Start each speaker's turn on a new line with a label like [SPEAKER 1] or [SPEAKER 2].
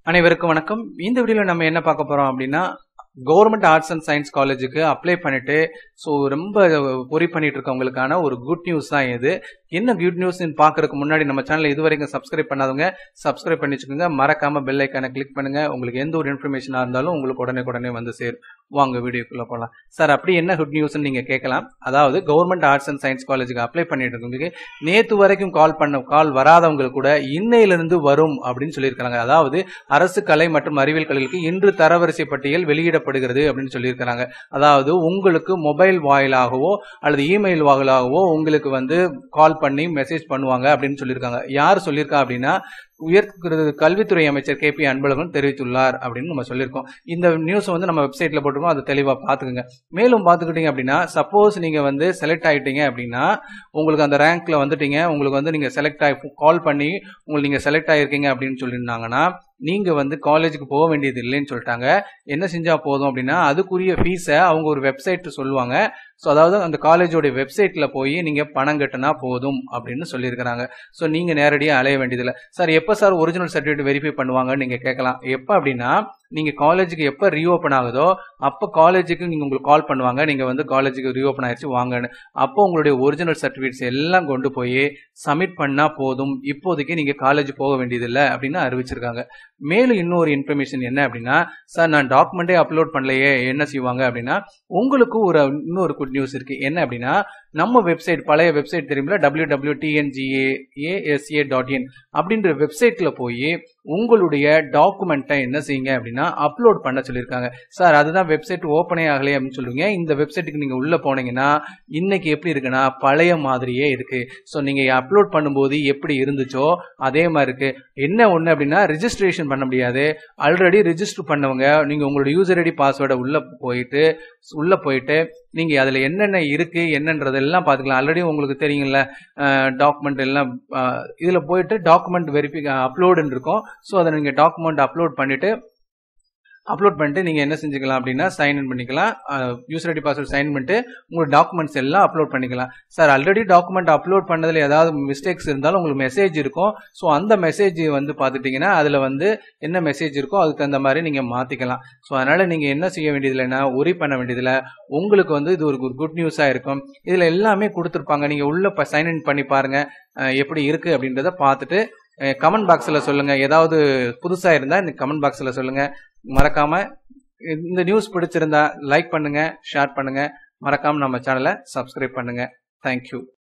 [SPEAKER 1] அனைவருக்கும் வணக்கம் இந்த வீடியோல நம்ம என்ன பார்க்க போறோம் அப்படின்னா கவர்மெண்ட் ஆர்ட்ஸ் அண்ட் சயின்ஸ் காலேஜுக்கு அப்ளை பண்ணிட்டு ஸோ ரொம்ப பொறி பண்ணிட்டு இருக்கவங்களுக்கான ஒரு குட் நியூஸ் தான் இது என்ன குட் நியூஸ் பார்க்கறதுக்கு முன்னாடி நம்ம சேனல் இது வரைக்கும் சப்ஸ்கிரைப் பண்ணாதவங்க சப்ஸ்கிரைப் பண்ணி வச்சுக்கோங்க மறக்காம பெல் ஐக்கானை கிளிக் பண்ணுங்க உங்களுக்கு எந்த ஒரு இன்ஃபர்மேஷனா இருந்தாலும் உங்களுக்கு உடனே உடனே வந்து சேரும் வாங்க வீடியோக்குள்ள போகலாம் சார் அப்படி என்ன குட் நியூஸ்னு நீங்க கேட்கலாம் அதாவது கவர்மெண்ட் ஆர்ட்ஸ் அண்ட் சயின்ஸ் காலேஜுக்கு அப்ளை பண்ணிட்டு இருக்கவங்களுக்கு நேத்து வரைக்கும் கால் பண்ண கால் வராதவங்களுக்கு கூட இன்னையிலிருந்து வரும் அப்படின்னு சொல்லியிருக்காங்க அதாவது அரசு கலை மற்றும் அறிவியல் கல்விக்கு இன்று தரவரிசை பட்டியல் வெளியிடப்படுகிறது அப்படின்னு சொல்லியிருக்கிறாங்க அதாவது உங்களுக்கு மொபைல் வாயிலாகவோ அல்லது இமெயில் வாயிலாகவோ உங்களுக்கு வந்து கால் பண்ணி மெசேஜ் பண்ணுவாங்க அப்படின்னு சொல்லியிருக்காங்க யார் சொல்லியிருக்கா அப்படின்னா உயர் கல்வித்துறை அமைச்சர் கே பி அன்பழகன் தெரிவித்துள்ளார் அப்படின்னு நம்ம சொல்லியிருக்கோம் இந்த நியூஸ் வந்து நம்ம வெப்சைட்ல போட்டிருக்கோம் அதை தெளிவாக பார்த்துக்குங்க மேலும் பார்த்துக்கிட்டீங்க அப்படின்னா சப்போஸ் நீங்க வந்து செலக்ட் ஆயிட்டீங்க அப்படின்னா உங்களுக்கு அந்த ரேங்க்ல வந்துட்டீங்க உங்களுக்கு வந்து நீங்க செலக்ட் ஆகி கால் பண்ணி உங்களுக்கு நீங்க செலக்ட் ஆயிருக்கீங்க அப்படின்னு சொல்லியிருந்தாங்கன்னா நீங்க வந்து காலேஜுக்கு போக வேண்டியது இல்லைன்னு சொல்லிட்டாங்க என்ன செஞ்சா போதும் அப்படின்னா அதுக்குரிய ஃபீஸை அவங்க ஒரு வெப்சைட் சொல்லுவாங்க ஸோ அதாவது அந்த காலேஜோட வெப்சைட்ல போய் நீங்க பணம் கட்டினா போதும் அப்படின்னு சொல்லியிருக்கிறாங்க ஸோ நீங்க நேரடியாக அலைய வேண்டியதில்லை சார் எப்போ சார் ஒரிஜினல் சர்டிஃபிகேட் வெரிஃபை பண்ணுவாங்கன்னு நீங்க கேட்கலாம் எப்போ அப்படின்னா நீங்க காலேஜுக்கு எப்போ ரீஓப்பன் ஆகுதோ அப்போ காலேஜுக்கு நீங்க உங்களுக்கு கால் பண்ணுவாங்க நீங்க வந்து காலேஜுக்கு ரீஓப்பன் ஆயிடுச்சு வாங்கன்னு அப்போ உங்களுடைய ஒரிஜினல் சர்டிஃபிகேட்ஸ் எல்லாம் கொண்டு போய் சப்மிட் பண்ணா போதும் இப்போதைக்கு நீங்க காலேஜ் போக வேண்டியதில்லை அப்படின்னு அறிவிச்சிருக்காங்க மேலும் இன்னொரு இன்ஃபர்மேஷன் என்ன அப்படின்னா சார் நான் டாக்குமெண்ட்டே அப்லோட் பண்ணலையே என்ன செய்வாங்க அப்படின்னா உங்களுக்கு ஒரு இன்னொரு குட் நியூஸ் இருக்கு என்ன அப்படின்னா நம்ம வெப்சைட் பழைய வெப்சைட் தெரியுமில W W TNGA ASA dot in அப்படின்ற வெப்சைட்ல போய் உங்களுடைய டாக்குமெண்ட்டை என்ன செய்யுங்க அப்படின்னா அப்லோட் பண்ண சொல்லியிருக்காங்க சார் அதுதான் வெப்சைட் ஓப்பனே ஆகலையே அப்படின்னு சொல்லுவீங்க இந்த வெப்சைட்டுக்கு நீங்க உள்ள போனீங்கன்னா இன்னைக்கு எப்படி இருக்குன்னா பழைய மாதிரியே இருக்கு ஸோ நீங்க அப்லோட் பண்ணும்போது எப்படி இருந்துச்சோ அதே மாதிரி இருக்கு என்ன ஒன்று அப்படின்னா ரிஜிஸ்ட்ரேஷன் பண்ண முடியாது ஆல்ரெடி ரிஜிஸ்டர் பண்ணவங்க நீங்க உங்களோட யூசர் ஐடி பாஸ்வேர்டை உள்ள போயிட்டு உள்ள போயிட்டு நீங்க அதுல என்னென்ன இருக்கு என்னன்றதெல்லாம் பாத்துக்கலாம் ஆல்ரெடி உங்களுக்கு தெரியுங்கள டாக்குமெண்ட் எல்லாம் இதுல போயிட்டு டாக்குமெண்ட் வெரிஃபி அப்லோடுன்னு இருக்கும் ஸோ அதை நீங்க டாக்குமெண்ட் அப்லோட் பண்ணிட்டு அப்லோட் பண்ணிட்டு நீங்க என்ன செஞ்சுக்கலாம் அப்படின்னா சைன் இன் பண்ணிக்கலாம் யூசர் ஐடி பாஸ்வேர்ட் சைன் பண்ணிட்டு உங்களோட டாக்குமெண்ட்ஸ் எல்லாம் அப்லோட் பண்ணிக்கலாம் சார் ஆல்ரெடி டாக்குமெண்ட் அப்லோட் பண்ணதுல ஏதாவது மிஸ்டேக்ஸ் இருந்தாலும் உங்களுக்கு மெசேஜ் இருக்கும் ஸோ அந்த மெசேஜ் வந்து பார்த்துட்டீங்கன்னா அதில் வந்து என்ன மெசேஜ் இருக்கோ அதுக்கு தகுந்த மாதிரி நீங்கள் மாற்றிக்கலாம் ஸோ அதனால் நீங்கள் என்ன செய்ய வேண்டியதில்லைன்னா உரி பண்ண வேண்டியதில்லை உங்களுக்கு வந்து இது ஒரு குட் நியூஸாக இருக்கும் இதில் எல்லாமே கொடுத்துருப்பாங்க நீங்கள் உள்ள சைன் இன் பண்ணி பாருங்க எப்படி இருக்கு அப்படின்றத பார்த்துட்டு கமெண்ட் பாக்ஸில் சொல்லுங்க ஏதாவது புதுசாக இருந்தால் இந்த கமெண்ட் பாக்ஸில் சொல்லுங்க மறக்காம இந்த நியூஸ் பிடிச்சிருந்தா லைக் பண்ணுங்க ஷேர் பண்ணுங்க மறக்காம நம்ம சேனலை சப்ஸ்கிரைப் பண்ணுங்க தேங்க்யூ